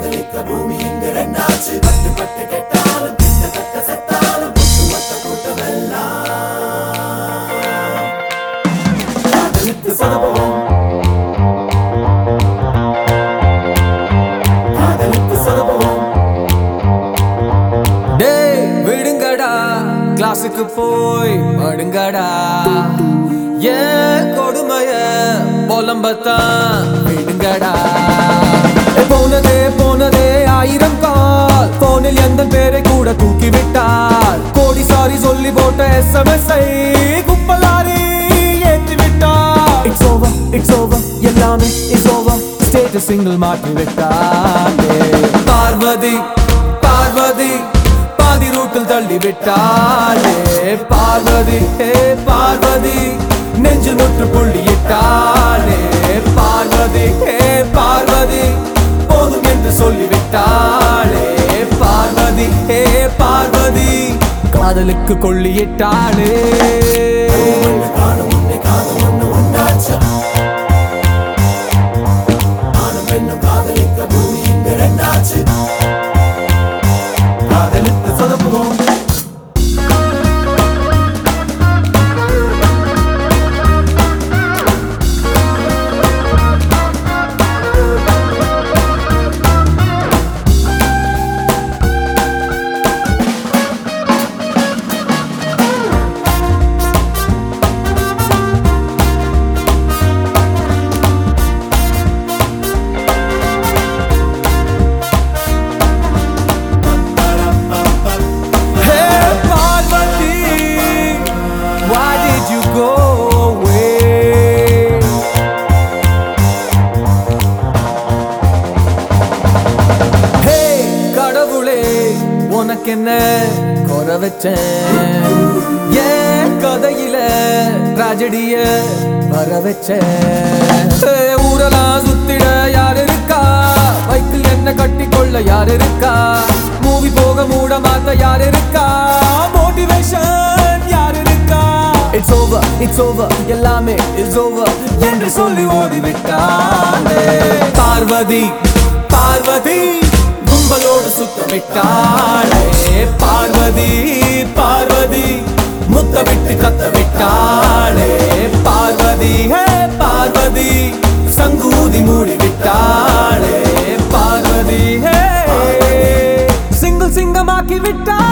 காதலிக்க பூமி இங்கு ரெண்டாச்சு பட்டு பட்டு கெட்டாலும் கிட்டத்தட்ட செத்தாலும் ஒட்டுமொத்த கூட்டமெல்லாம் காதலித்து சதபவம் காதலித்து சதபவம் டேய் விடுங்கடா கிளாஸுக்கு போய் படுங்கடா ஏன் கொடுமைய புலம்பத்தான் விடுங்கடா ஏ, போனதே போனதே ஆயிரம் கால் போனில் எந்த பேரை கூட தூக்கி விட்டார் கோடி சாரி சொல்லி போட்ட எஸ்எம்எஸ் ஐ கும்பலாரி ஏற்றி விட்டார் இட்ஸ் ஓவர் இட்ஸ் ஓவர் எல்லாமே இட்ஸ் ஓவர் ஸ்டேட்டஸ் சிங்கிள் மாற்றி விட்டார் பார்வதி பார்வதி பாதி ரூட்டில் தள்ளி விட்டாளே பார்வதி ஹே பார்வதி நெஞ்சில் முற்று புள்ளியிட்டாளே பார்வதி ஹே பார்வதி போதும் என்று சொல்லிவிட்டாளே பார்வதி ஹே பார்வதி காதலுக்கு கொள்ளியிட்டாளே ஒண்ணு காணும் உன்னை காதல் ஒண்ணு உண்டாச்சு ஆணும் பெண்ணும் காதலிக்க பூமி இங்கு ரெண்டாச்சு காதலித்து சொதப்புவோம் Hey Parvati, why did you go away? Hey கடவுளே உனக்கு என்ன குறை வச்சேன் ஏன் கதையில ட்ராஜடிய வர வச்சேன் Hey, ஊரெல்லாம் சுத்திட யார் இருக்கா பைக்கில் என்ன கட்டி கொள்ள யார் இருக்கா மூவி போக மூட மாத்த யார் இருக்கா மோட்டிவேஷன் யார் இருக்கா இட்ஸ் ஓவர் இட்ஸ் ஓவர் எல்லாமே இட்ஸ் ஓவர் என்று சொல்லி ஓடிவிட்டானே பார்வதி பார்வதி கும்பலோடு சுத்தமிட்டாளே பார்வதி பார்வதி முத்தமிட்டு கத்த விட்டாளே பார்வதி ஹே பார்வதி சங்கூதி மூடி விட்டாளே பார்வதி ஹே சிங்கிள் சிங்கமாக்கி விட்டா